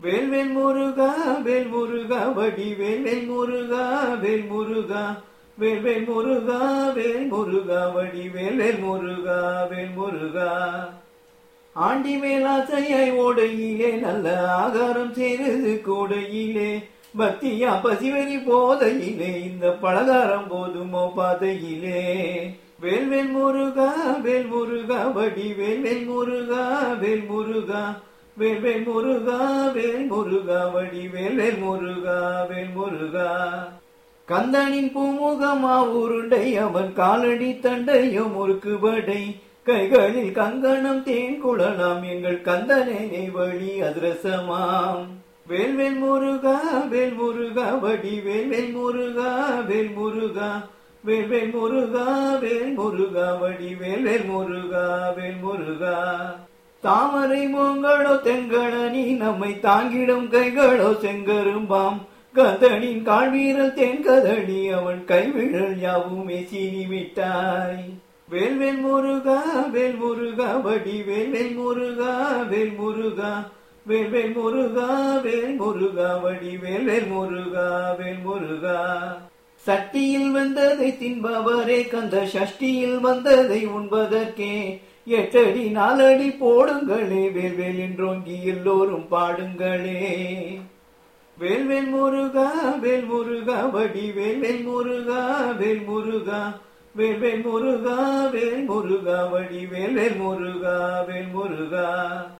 வேல்வேல் முருகா வேல் முருகா வடி வேல்வேல் முருகா வேல் முருகா வேல்வேல் முருகா வேல் முருகா வடி வேல்வேல் முருகா வேல் முருகா ஆண்டி மேலாசையாய் ஓடையிலே நல்ல ஆகாரம் செய்தது கூடையிலே பக்தியா பசிவெறி போதையிலே இந்த பலகாரம் போதுமோ பாதையிலே வேல்வேல் முருகா வேல் முருகா வடி வேல்வேல் முருகா வேல் முருகா வேல்வேல் முருகா வேல் முருகா வடி வேல்வேல் முருகா வேல் முருகா கந்தனின் பூமுகமா உருண்டை அவன் காலடி தண்டையோ முறுக்கு வடை கைகளில் கங்கணம் தேன் குழலாம் எங்கள் கந்தனே வழி அதிரசமாம் வேல்வேல் முருகா வேல் முருகா வடி வேல்வேல் முருகா வேல் முருகா வேல்வேல் முருகா வேல் முருகா வடி வேல்வேல் முருகா வேல் முருகா தாமரை மூங்களோ தெங்கடனி நம்மை தாங்கிடும் கைகளோ செங்கரும்பாம் கதனின் கால்வீரல் தென்கதடி அவன் கைவிழல் யாவுமே சீனி விட்டாய் வேல்வேல் முருகா வேல் முருகா வடி வேல்வேல் முருகா வேல் முருகா வேல்வேல் முருகா வேல் முருகா வடி வேல்வேல் முருகா வேல் முருகா சட்டியில் வந்ததை தின்பவரே கந்த சஷ்டியில் வந்ததை உண்பதற்கே எட்டடி நாலடி போடுங்களே வேல்வேல் என்றோங்கி எல்லோரும் பாடுங்களே வேல்வேல் முருகா வேல் முருகா வடி வேல்வேல் முருகா வேல் முருகா வேல்வேல் முருகா வேல் முருகா வடி வேல்வேல் முருகா வேல் முருகா